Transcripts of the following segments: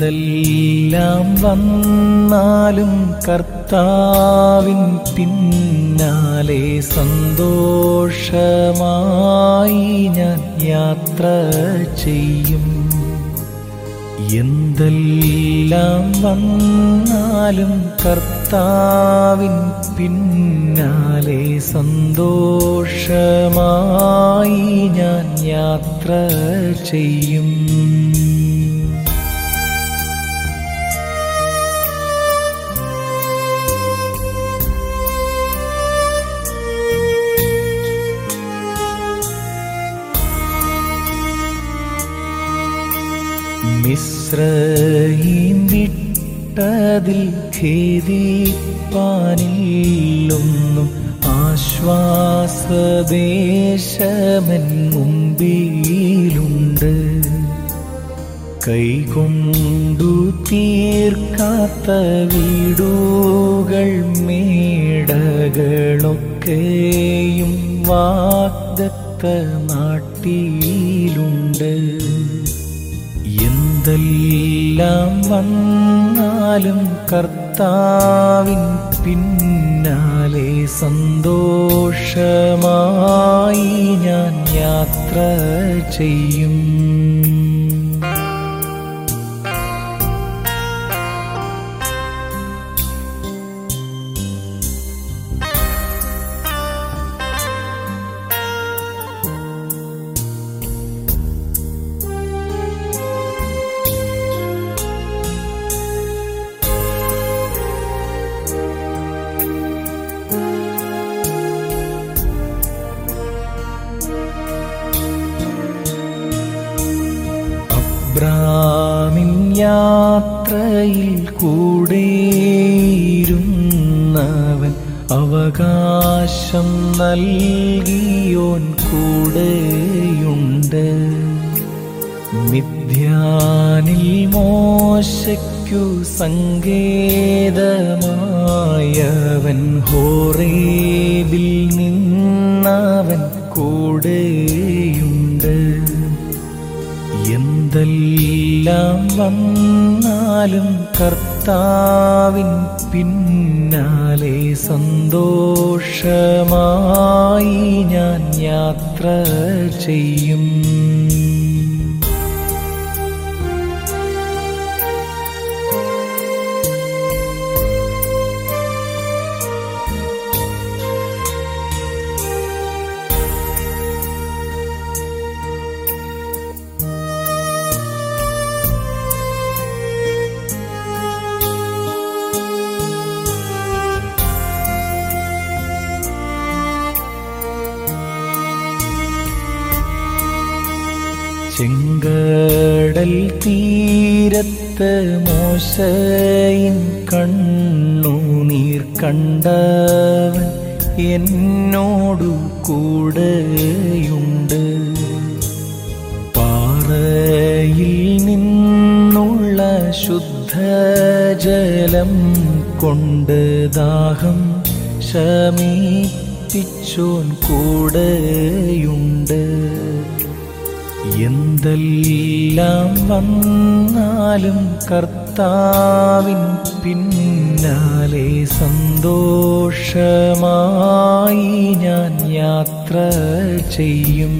എന്തെല്ലാം വന്നാലും കർത്താവിൻ പിന്നാലെ സന്തോഷമായി ഞാൻ യാത്ര ചെയ്യും എന്തെല്ലാം വന്നാലും കർത്താവിൻ പിന്നാലെ സന്തോഷമായി ഞാൻ യാത്ര ചെയ്യും മിശ്രയും വിട്ടതിൽ ഖേദിപ്പാനില്ലൊന്നും ആശ്വാസദേശമൻ മുമ്പിലുണ്ട് കൈകൊണ്ടു തീർക്കാത്ത വീടുകൾ മേടകളൊക്കെയും വാഗ്ദത്ത നാട്ടിലുണ്ട് എന്തെല്ലാം വന്നാലും കർത്താവിൻ പിന്നാലെ സന്തോഷമായി ഞാൻ യാത്ര ചെയ്യും അബ്രാമിൻ യാത്രയിൽ കൂടെയിരുന്നവൻ അവകാശം നൽകിയോൻ കൂടെയുണ്ട് മിഥ്യാനിൽ മോശയ്ക്കു സങ്കേതമായവൻ ഹോറേബിൽ നിന്നവൻ കൂടെയുണ്ട് എന്തെല്ലാം വന്നാലും കർത്താവിൻ പിന്നാലെ സന്തോഷമായി ഞാൻ യാത്ര ചെയ്യും ചെങ്കടൽ തീരത്ത് മോശയിൻ കണ്ണുനീർ കണ്ടവൻ എന്നോടു കൂടെയുണ്ട് പാറയിൽ നിന്നുള്ള ശുദ്ധജലം കൊണ്ട് ദാഹം ശമിപ്പിച്ചോൻ കൂടെയുണ്ട് എന്തെല്ലാം വന്നാലും കർത്താവിൻ പിന്നാലെ സന്തോഷമായി ഞാൻ യാത്ര ചെയ്യും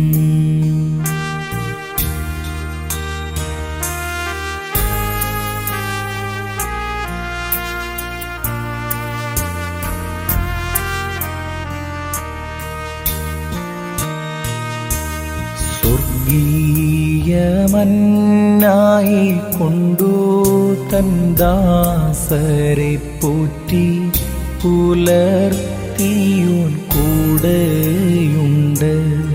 സ്വർഗീയമന്നായി കൊണ്ടു തൻ ദാസരെ പോറ്റി പുലർത്തിയോൻ കൂടെയുണ്ട്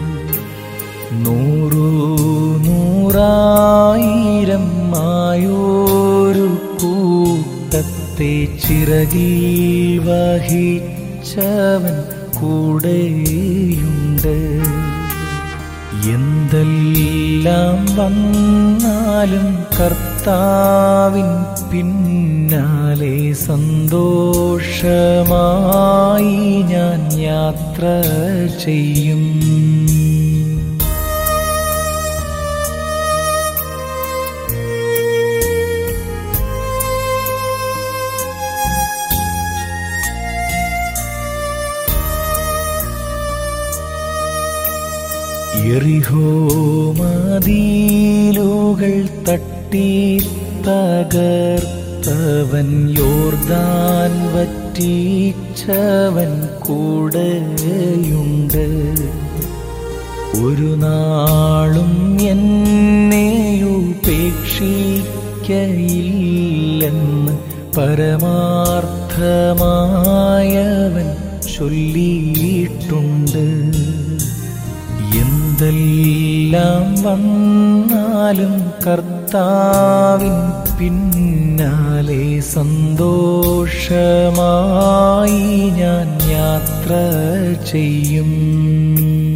നൂറു നൂറായിരം ആയോരു കൂട്ടത്തെ ചിറകിൽ വഹിച്ചവൻ കൂടെയുണ്ട് എന്തെല്ലാം വന്നാലും കർത്താവിൻ പിന്നാലെ സന്തോഷമായി ഞാൻ യാത്ര ചെയ്യും എറിഹോ മതിലുകൾ തട്ടി തകർത്തവൻ യോർദാൻ വറ്റിച്ചവൻ കൂടെയുണ്ട് ഒരു നാളും എന്നെയുപേക്ഷിക്കയില്ലെന്ന് പരമാർത്ഥമായവൻ ചൊല്ലിയിട്ടുണ്ട് എന്തെല്ലാം വന്നാലും കർത്താവിൻ പിന്നാലെ സന്തോഷമായി ഞാൻ യാത്ര ചെയ്യും